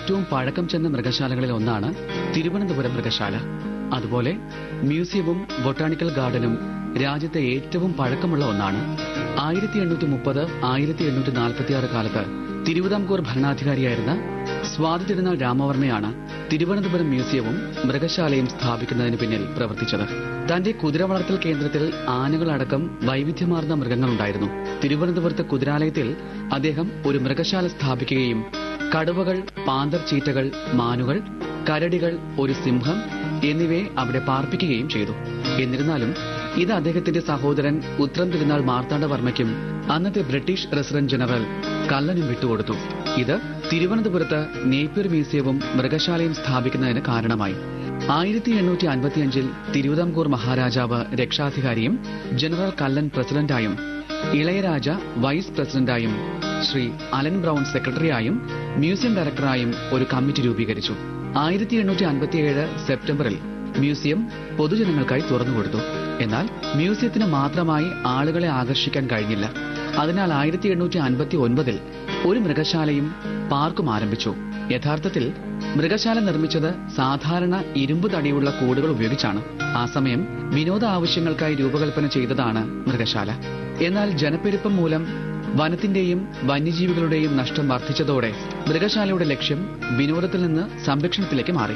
ഏറ്റവും പഴക്കം ചെന്ന മൃഗശാലകളിൽ ഒന്നാണ് തിരുവനന്തപുരം മൃഗശാല അതുപോലെ മ്യൂസിയവും ബൊട്ടാണിക്കൽ ഗാർഡനും രാജ്യത്തെ ഏറ്റവും പഴക്കമുള്ള ഒന്നാണ് ആയിരത്തി എണ്ണൂറ്റി മുപ്പത് ആയിരത്തി എണ്ണൂറ്റി നാൽപ്പത്തി ആറ് കാലത്ത് തിരുവിതാംകൂർ ഭരണാധികാരിയായിരുന്ന സ്വാതി തിരുനാൾ രാമവർമ്മയാണ് തിരുവനന്തപുരം മ്യൂസിയവും മൃഗശാലയും സ്ഥാപിക്കുന്നതിന് പിന്നിൽ പ്രവർത്തിച്ചത് തന്റെ കുതിര വളർത്തൽ കേന്ദ്രത്തിൽ ആനകളടക്കം വൈവിധ്യമാർന്ന മൃഗങ്ങളുണ്ടായിരുന്നു തിരുവനന്തപുരത്തെ കുതിരാലയത്തിൽ അദ്ദേഹം ഒരു മൃഗശാല സ്ഥാപിക്കുകയും കടുവകൾ പാന്തർ ചീറ്റകൾ മാനുകൾ കരടികൾ ഒരു സിംഹം എന്നിവയെ അവിടെ പാർപ്പിക്കുകയും ചെയ്തു എന്നിരുന്നാലും ഇത് അദ്ദേഹത്തിന്റെ സഹോദരൻ ഉത്രം തിരുനാൾ മാർത്താണ്ഡവർമ്മയ്ക്കും അന്നത്തെ ബ്രിട്ടീഷ് റെസിഡന്റ് ജനറൽ കള്ളനും വിട്ടുകൊടുത്തു ഇത് തിരുവനന്തപുരത്ത് നേപ്പിയർ മ്യൂസിയവും മൃഗശാലയും സ്ഥാപിക്കുന്നതിന് കാരണമായി ആയിരത്തി എണ്ണൂറ്റി അൻപത്തിയഞ്ചിൽ തിരുവിതാംകൂർ മഹാരാജാവ് രക്ഷാധികാരിയും ജനറൽ കല്ലൻ പ്രസിഡന്റായും ഇളയരാജ വൈസ് പ്രസിഡന്റായും ശ്രീ അലൻ ബ്രൗൺ സെക്രട്ടറിയായും മ്യൂസിയം ഡയറക്ടറായും ഒരു കമ്മിറ്റി രൂപീകരിച്ചു ആയിരത്തി എണ്ണൂറ്റി അൻപത്തിയേഴ് സെപ്റ്റംബറിൽ മ്യൂസിയം പൊതുജനങ്ങൾക്കായി തുറന്നുകൊടുത്തു എന്നാൽ മ്യൂസിയത്തിന് മാത്രമായി ആളുകളെ ആകർഷിക്കാൻ കഴിഞ്ഞില്ല അതിനാൽ ആയിരത്തി എണ്ണൂറ്റി അൻപത്തി ഒൻപതിൽ ഒരു മൃഗശാലയും പാർക്കും ആരംഭിച്ചു യഥാർത്ഥത്തിൽ മൃഗശാല നിർമ്മിച്ചത് സാധാരണ ഇരുമ്പ് തടിയുള്ള കൂടുകൾ ഉപയോഗിച്ചാണ് ആ സമയം വിനോദ ആവശ്യങ്ങൾക്കായി രൂപകൽപ്പന ചെയ്തതാണ് മൃഗശാല എന്നാൽ ജനപ്പെരുപ്പം മൂലം വനത്തിന്റെയും വന്യജീവികളുടെയും നഷ്ടം വർദ്ധിച്ചതോടെ മൃഗശാലയുടെ ലക്ഷ്യം വിനോദത്തിൽ നിന്ന് സംരക്ഷണത്തിലേക്ക് മാറി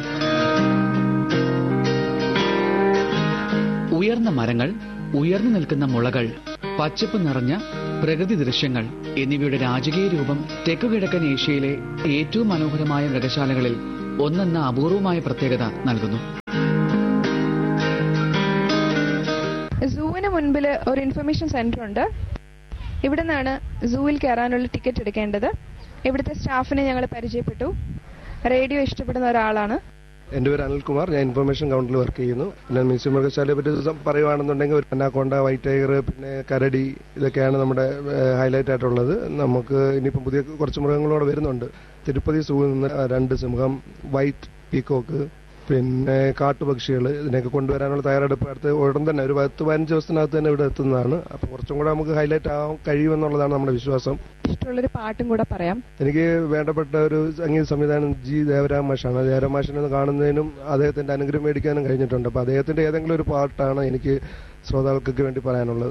ഉയർന്ന മരങ്ങൾ ഉയർന്നു നിൽക്കുന്ന മുളകൾ പച്ചപ്പ് നിറഞ്ഞ പ്രകൃതി ദൃശ്യങ്ങൾ എന്നിവയുടെ രാജകീയ രൂപം തെക്കുകിഴക്കൻ ഏഷ്യയിലെ ഏറ്റവും മനോഹരമായ മൃഗശാലകളിൽ ഒന്നെന്ന അപൂർവമായ പ്രത്യേകത നൽകുന്നു സൂവിന് മുൻപിൽ ഒരു ഇൻഫർമേഷൻ സെന്റർ ഉണ്ട് ഇവിടെ നിന്നാണ് സൂവിൽ കയറാനുള്ള ടിക്കറ്റ് എടുക്കേണ്ടത് ഇവിടുത്തെ സ്റ്റാഫിനെ ഞങ്ങൾ പരിചയപ്പെട്ടു റേഡിയോ ഇഷ്ടപ്പെടുന്ന ഒരാളാണ് എൻ്റെ പേര് അനിൽകുമാർ ഞാൻ ഇൻഫർമേഷൻ കൗണ്ടറിൽ വർക്ക് ചെയ്യുന്നു പിന്നെ മ്യൂസിയം മൃഗശാലയെ പറ്റി സം- പറയുവാണെന്നുണ്ടെങ്കിൽ ഒരു അനാക്കോണ്ട വൈറ്റ് ടൈഗർ പിന്നെ കരടി ഇതൊക്കെയാണ് നമ്മുടെ ഹൈലൈറ്റ് ആയിട്ടുള്ളത് നമുക്ക് ഇനിയിപ്പം പുതിയ കുറച്ച് മൃഗങ്ങളോടെ വരുന്നുണ്ട് തിരുപ്പതി സൂവിൽ നിന്ന് രണ്ട് സിംഹം വൈറ്റ് പീക്കോക്ക് പിന്നെ കാട്ടുപക്ഷികൾ ഇതിനെയൊക്കെ കൊണ്ടുവരാനുള്ള തയ്യാറെടുപ്പ് അടുത്ത് ഉടൻ തന്നെ ഒരു പത്ത് പതിനഞ്ച് ദിവസത്തിനകത്ത് തന്നെ ഇവിടെ എത്തുന്നതാണ് അപ്പോൾ കുറച്ചും കൂടെ നമുക്ക് ഹൈലൈറ്റ് ആവാൻ കഴിയുമെന്നുള്ളതാണ് നമ്മുടെ വിശ്വാസം ഇഷ്ടമുള്ളൊരു പാട്ടും കൂടെ പറയാം എനിക്ക് വേണ്ടപ്പെട്ട ഒരു സംഗീത സംവിധാനം ജി ദേവരാം മാഷാണ് ദേവരാം മാഷിനെ ഒന്ന് കാണുന്നതിനും അദ്ദേഹത്തിന്റെ അനുഗ്രഹം മേടിക്കാനും കഴിഞ്ഞിട്ടുണ്ട് അപ്പൊ അദ്ദേഹത്തിന്റെ ഏതെങ്കിലും ഒരു പാട്ടാണ് എനിക്ക് ശ്രോതാക്കൾക്ക് വേണ്ടി പറയാനുള്ളത്